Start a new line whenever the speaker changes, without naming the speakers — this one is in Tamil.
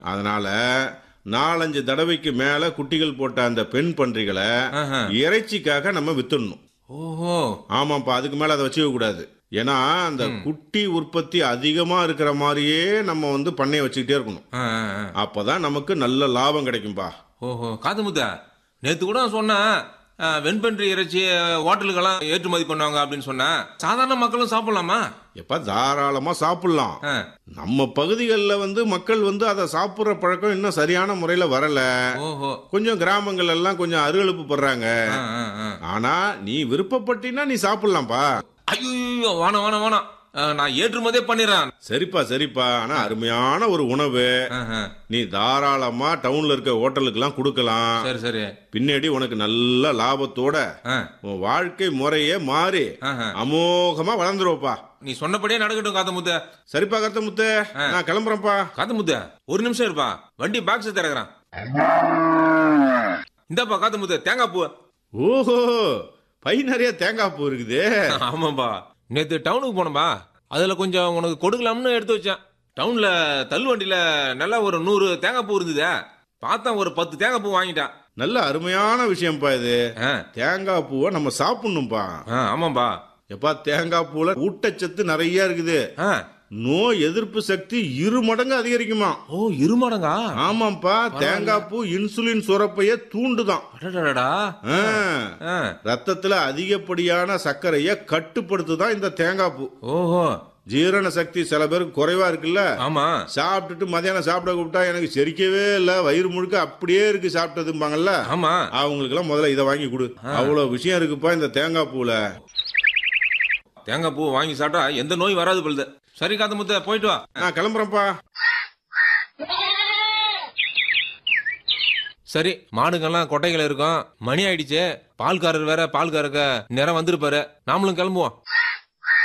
அதனால நாலஞ்சு தடவைக்கு மேல குட்டிகள் போட்ட அந்த பெண் பன்றிகளை
ஆஹா.
இறைச்சிக்காக நம்ம வித்துடணும்
ஓஹோ
ஆமாப்பா அதுக்கு மேல அதை வச்சுக்க கூடாது ஏன்னா அந்த குட்டி உற்பத்தி அதிகமா இருக்கிற மாதிரியே நம்ம வந்து பண்ணைய வச்சுக்கிட்டே இருக்கணும்
ஆ, ஆ, ஆ.
அப்பதான் நமக்கு நல்ல லாபம் கிடைக்கும்பா
ஓஹோ காது முத்த நேத்து கூட சொன்னேன் ஆ, வெண்பன்றி இறைச்சி ஹோட்டலுக்கெல்லாம் ஏற்றுமதி பண்ணுவாங்க அப்படின்னு சொன்னேன் சாதாரண மக்களும் சாப்பிடலாமா
எப்ப தாராளமா சாப்பிடலாம்
ஆ,
நம்ம பகுதிகளில் வந்து மக்கள் வந்து அதை சாப்பிட்ற பழக்கம் இன்னும் சரியான முறையில வரல
ஓஹோ
கொஞ்சம் கிராமங்கள் எல்லாம் கொஞ்சம் அருகழுப்பு படுறாங்க
ஆ, ஆ, ஆ.
ஆனா நீ விருப்பப்பட்டினா நீ சாப்பிடலாம்ப்பா
ஐயோ வேணாம் வேணாம் வேணாம் ஆ, நான் ஏற்றுமதியே பண்ணிடுறேன்
சரிப்பா சரிப்பா ஆனா அருமையான ஒரு உணவு
ஆஹா.
நீ தாராளமா டவுன்ல இருக்க ஹோட்டலுக்கெல்லாம் கொடுக்கலாம்
சரி சரி
பின்னாடி உனக்கு நல்ல லாபத்தோட
ஆ,
உன் வாழ்க்கை முறையே மாறி
ஆஹா.
அமோகமா வளர்ந்துருவப்பா
நீ சொன்னபடியே நடக்கட்டும் காது முத்த
சரிப்பா கருத்த முத்து நான் கிளம்புறேன்ப்பா
காது முத்த ஒரு நிமிஷம் இருப்பா வண்டி பாக்ஸ் திறக்கிறான் இந்தாப்பா காது முத்த தேங்காய் பூ
ஓஹோ பை நிறைய தேங்காய் பூ இருக்குது
ஆமாம்பா நேத்து டவுனுக்கு போனோம்பா அதுல கொஞ்சம் உனக்கு கொடுக்கலாம்னு எடுத்து வச்சேன் டவுன்ல தள்ளுவண்டியில நல்லா ஒரு நூறு தேங்காய் பூ இருந்ததே பார்த்தா ஒரு பத்து தேங்காய் பூ வாங்கிட்டான்
நல்ல அருமையான விஷயம்ப்பா இது
ஆ,
தேங்காய் பூவை நம்ம சாப்பிடணும்ப்பா
ஆ, ஆமாம்பா
எப்பா தேங்காய் பூல ஊட்டச்சத்து நிறைய இருக்குது
ஆ,
நோய் எதிர்ப்பு சக்தி இரு மடங்கு அதிகரிக்குமா
ஓ இருமாடங்கா
ஆமாப்பா தேங்காய் பூ இன்சுலின் சுரப்பைய தூண்டுதான்
அடடடடா
ஆ.
ஆ,
ரத்தத்துல அதிகப்படியான சர்க்கரைய கட்டுப்படுத்துதான் இந்த தேங்காய் பூ
ஓஹோ
ஜீரண சக்தி சில பேருக்கு குறைவா இருக்குல்ல
ஆமா
சாப்பிட்டுட்டு மதியானம் சாப்பிட கூப்பிட்டா எனக்கு செரிக்கவே இல்லை வயிறு முழுக்க அப்படியே இருக்கு சாப்பிட்டதும்பாங்கல்ல
ஆமா
அவங்களுக்கு எல்லாம் முதல்ல இதை வாங்கி கொடு அவ்வளவு விஷயம் இருக்குப்பா இந்த தேங்காய் பூல
தேங்காய் பூ வாங்கி சாப்பிட்டா எந்த நோய் வராது பொழுது சரி காது முத்த போயிட்டு வா
நான் கிளம்புறேன்ப்பா
சரி மாடுங்கெல்லாம் கொட்டைகள் இருக்கும் மணி ஆயிடுச்சு பால்காரர் வேற பால் கறக்க நேரம் வந்திருப்பாரு நாமளும் கிளம்புவோம்